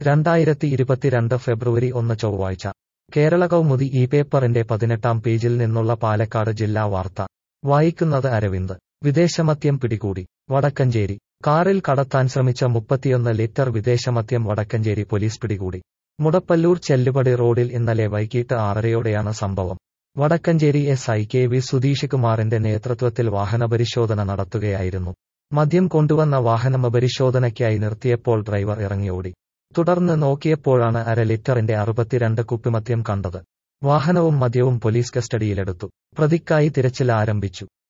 രണ്ടായിരത്തി ഇരുപത്തിരണ്ട് ഫെബ്രുവരി ഒന്ന് ചൊവ്വാഴ്ച കേരള കൗമുദി ഈ പേപ്പറിന്റെ പതിനെട്ടാം പേജിൽ നിന്നുള്ള പാലക്കാട് ജില്ലാ വാർത്ത വായിക്കുന്നത് അരവിന്ദ് വിദേശമദ്യം പിടികൂടി വടക്കഞ്ചേരി കാറിൽ കടത്താൻ ശ്രമിച്ച മുപ്പത്തിയൊന്ന് ലിറ്റർ വിദേശമദ്യം വടക്കഞ്ചേരി പോലീസ് പിടികൂടി മുടപ്പല്ലൂർ ചെല്ലുപടി റോഡിൽ ഇന്നലെ വൈകിട്ട് ആറരയോടെയാണ് സംഭവം Vadakkanchery S I K V Sudheesh കുമാറിന്റെ നേതൃത്വത്തിൽ വാഹനപരിശോധന നടത്തുകയായിരുന്നു മദ്യം കൊണ്ടുവന്ന വാഹനം പരിശോധനയ്ക്കായി നിർത്തിയപ്പോൾ ഡ്രൈവർ ഇറങ്ങിയോടി തുടർന്ന് നോക്കിയപ്പോഴാണ് അര ലിറ്ററിന്റെ അറുപത്തിരണ്ട് കുപ്പിമദ്യം കണ്ടത് വാഹനവും മദ്യവും പോലീസ് കസ്റ്റഡിയിലെടുത്തു പ്രതിക്കായി തിരച്ചിൽ ആരംഭിച്ചു